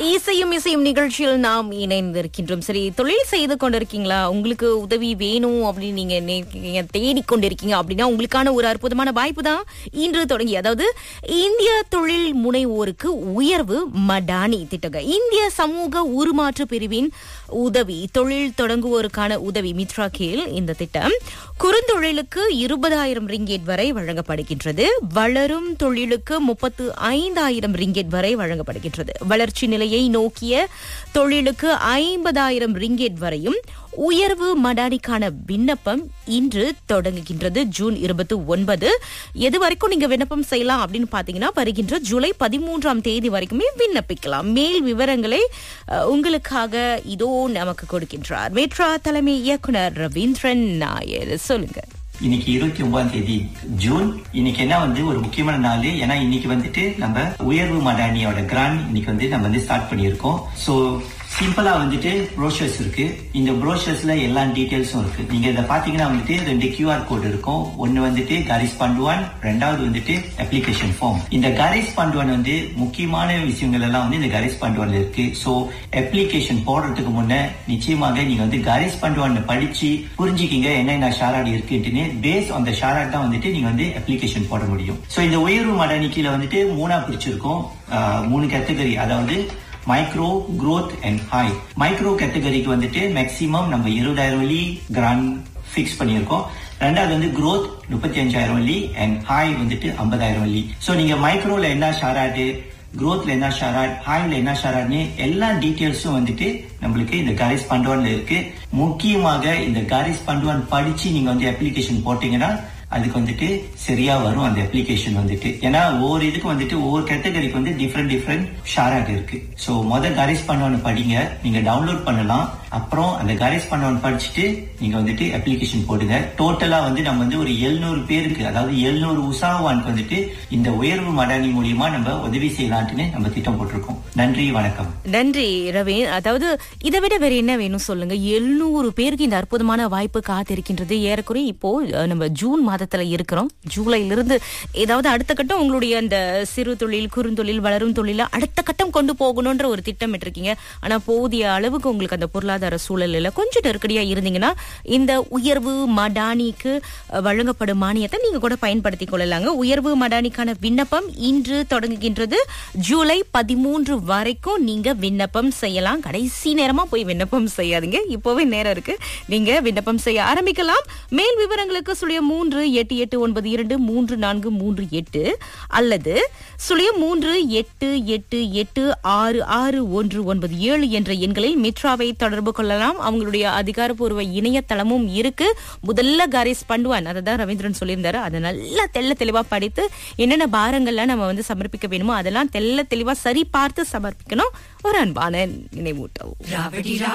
இசையும் இசையும் நிகழ்ச்சியில் நாம் இணைந்திருக்கின்றோம் சரி தொழில் செய்து கொண்டிருக்கீங்களா உங்களுக்கு உதவி வேணும் அப்படின்னு நீங்க நினைக்கிறீங்க, தேடிக் கொண்டிருக்கீங்க அப்படின்னா உங்களுக்கான ஒரு அற்புதமான வாய்ப்பு தான் இன்று தொடங்கி அதாவது இந்திய தொழில் முனைவோருக்கு உயர்வு மடானி திட்டங்க இந்திய சமூக உருமாற்று பிரிவின் உதவி தொழில் தொடங்குவோருக்கான உதவி மித்ரா கேல் இந்த திட்டம் குறுந்தொழிலுக்கு இருபதாயிரம் ரிங்கெட் வரை வழங்கப்படுகின்றது வளரும் தொழிலுக்கு முப்பத்து ஐந்தாயிரம் ரிங்கெட் வரை வழங்கப்படுகின்றது வளர்ச்சி நிலையை நோக்கிய தொழிலுக்கு ஐம்பதாயிரம் ரிங்கெட் வரையும் உயர்வு மடானிக்கான விண்ணப்பம் இன்று தொடங்குகின்றது ஜூன் இருபத்தி ஒன்பது எது வரைக்கும் நீங்க விண்ணப்பம் செய்யலாம் அப்படின்னு பாத்தீங்கன்னா வருகின்ற ஜூலை பதிமூன்றாம் தேதி வரைக்குமே விண்ணப்பிக்கலாம் மேல் விவரங்களை அஹ், உங்களுக்காக இதோ நமக்கு கொடுக்கின்றார் மேட்ரா தலைமை இயக்குனர் ரவீந்திரன் நாயர் சொல்லுங்க இன்னைக்கு இருபத்தி ஒன்பதாம் தேதி ஜூன் இன்னைக்கு என்ன வந்து ஒரு முக்கியமான நாள் ஏன்னா இன்னைக்கு வந்துட்டு நம்ம உயர்வு மடானியோட கிராண்ட் இன்னைக்கு வந்து நம்ம வந்து ஸ்டார்ட் பண்ணியிருக்கோம் சோ சிம்பிளா வந்துட்டு ப்ரோஷர்ஸ் இருக்கு இந்த ப்ரோஷர்ஸ்ல எல்லா டீடைல்ஸும் இருக்கு நீங்க இதை பாத்தீங்கன்னா வந்துட்டு ரெண்டு கியூஆர் கோட் இருக்கும் ஒன்னு வந்துட்டு காரிஸ் பண்டுவான் ரெண்டாவது வந்துட்டு அப்ளிகேஷன் ஃபார்ம் இந்த காரிஸ் பண்டுவான் வந்து முக்கியமான விஷயங்கள் எல்லாம் வந்து இந்த காரிஸ் பண்டுவான்ல இருக்கு சோ அப்ளிகேஷன் போடுறதுக்கு முன்ன நிச்சயமாக நீங்க வந்து காரிஸ் பண்டுவான் படிச்சு புரிஞ்சுக்கிங்க என்னென்ன ஷாராட் இருக்குன்ட்டுன்னு பேஸ் அந்த ஷாராட் தான் வந்துட்டு நீங்க வந்து அப்ளிகேஷன் போட முடியும் சோ இந்த உயர்வு மடானி கீழே வந்துட்டு மூணா பிரிச்சிருக்கோம் ஆஹ், மூணு கேட்டகரி அதாவது micro growth and high micro கேட்டகரிக்கு வந்துட்டு மேக்ஸிமம் நம்ம இருபதாயிரம் வழி கிராண்ட் ஃபிக்ஸ் பண்ணியிருக்கோம் ரெண்டாவது வந்து growth முப்பத்தி அஞ்சாயிரம் வழி அண்ட் ஹாய் வந்துட்டு ஐம்பதாயிரம் வழி ஸோ நீங்க மைக்ரோல என்ன ஷாராட்டு growthல என்ன ஷாராட் ஹாய்ல என்ன ஷாராட்னு எல்லா டீட்டெயில்ஸும் வந்துட்டு நம்மளுக்கு இந்த காரிஸ் பண்டுவான்ல இருக்கு முக்கியமாக இந்த காரிஸ் பண்டுவான் படிச்சு நீங்க வந்து அப்ளிகேஷன் போட்டீங்கன்னா அதுக்கு வந்துட்டு சரியா வரும் அந்த அப்ளிகேஷன் வந்துட்டு ஏன்னா ஒவ்வொரு இதுக்கு வந்துட்டு ஒவ்வொரு கேட்டகரிக்கு வந்து டிஃப்ரெண்ட் டிஃப்ரெண்ட் ஷாராக் இருக்கு சோ முத காரிஸ் பண்ணுவான்னு படிங்க நீங்க டவுன்லோட் பண்ணலாம் அப்புறம் அந்த காரிஸ் பண்ணுவான்னு படிச்சுட்டு நீங்க வந்துட்டு அப்ளிகேஷன் போடுங்க டோட்டலா வந்து நம்ம வந்து ஒரு எழுநூறு பேருக்கு அதாவது எழுநூறு உசாவானுக்கு வந்துட்டு இந்த உயர்வு மடானி மூலியமா நம்ம உதவி செய்யலான்ட்டுன்னு நம்ம திட்டம் போட்டிருக்கோம் நன்றி வணக்கம் நன்றி ரவி அதாவது இதை விட வேற என்ன வேணும் சொல்லுங்க எழுநூறு பேருக்கு இந்த அற்புதமான வாய்ப்பு காத்திருக்கின்றது ஏறக்குறைய இப்போ அஹ், நம்ம ஜூன் மாதத்துல இருக்கிறோம் ஜூலைல இருந்து ஏதாவது அடுத்த கட்டம் உங்களுடைய அந்த சிறு தொழில் குறுந்தொழில் வளரும் தொழில அடுத்த கட்டம் கொண்டு போகணும்ன்ற ஒரு திட்டம் இருக்கீங்க ஆனா போதிய அளவுக்கு உங்களுக்கு அந்த பொருளாதார சூழல்ல கொஞ்சம் நெருக்கடியா இருந்தீங்கன்னா இந்த உயர்வு மடானிக்கு அஹ், வழங்கப்படும் மானியத்தை நீங்க கூட பயன்படுத்திக் கொள்ளலாங்க உயர்வு மடானிக்கான விண்ணப்பம் இன்று தொடங்குகின்றது ஜூலை பதிமூன்று வரைக்கும் நீங்க விண்ணப்பம் செய்யலாம் கடைசி நேரமா போய் விண்ணப்பம் செய்யாதீங்க இப்போவே நேரம் இருக்கு நீங்க விண்ணப்பம் செய்ய ஆரம்பிக்கலாம் மேல் விவரங்களுக்கு சுழிய மூன்று எட்டு எட்டு ஒன்பது இரண்டு மூன்று நான்கு மூன்று எட்டு அல்லது சுழிய மூன்று எட்டு எட்டு எட்டு ஆறு ஆறு ஒன்று ஒன்பது ஏழு என்ற எண்களில் மித்ராவை தொடர்பு கொள்ளலாம் அவங்களுடைய அதிகாரப்பூர்வ இணையதளமும் இருக்கு முதல்ல காரிஸ் பண்ணுவான் அதை தான் ரவீந்திரன் சொல்லியிருந்தாரு அதை நல்லா தெள்ள தெளிவா படித்து என்னென்ன பாரங்கள்லாம் நம்ம வந்து சமர்ப்பிக்க வேணுமோ அதெல்லாம் தெள்ள தெளிவா சரி பார்த்து சமர்ப்பிக்கணும் ஒரு அன்பான நினைவூட்டவும்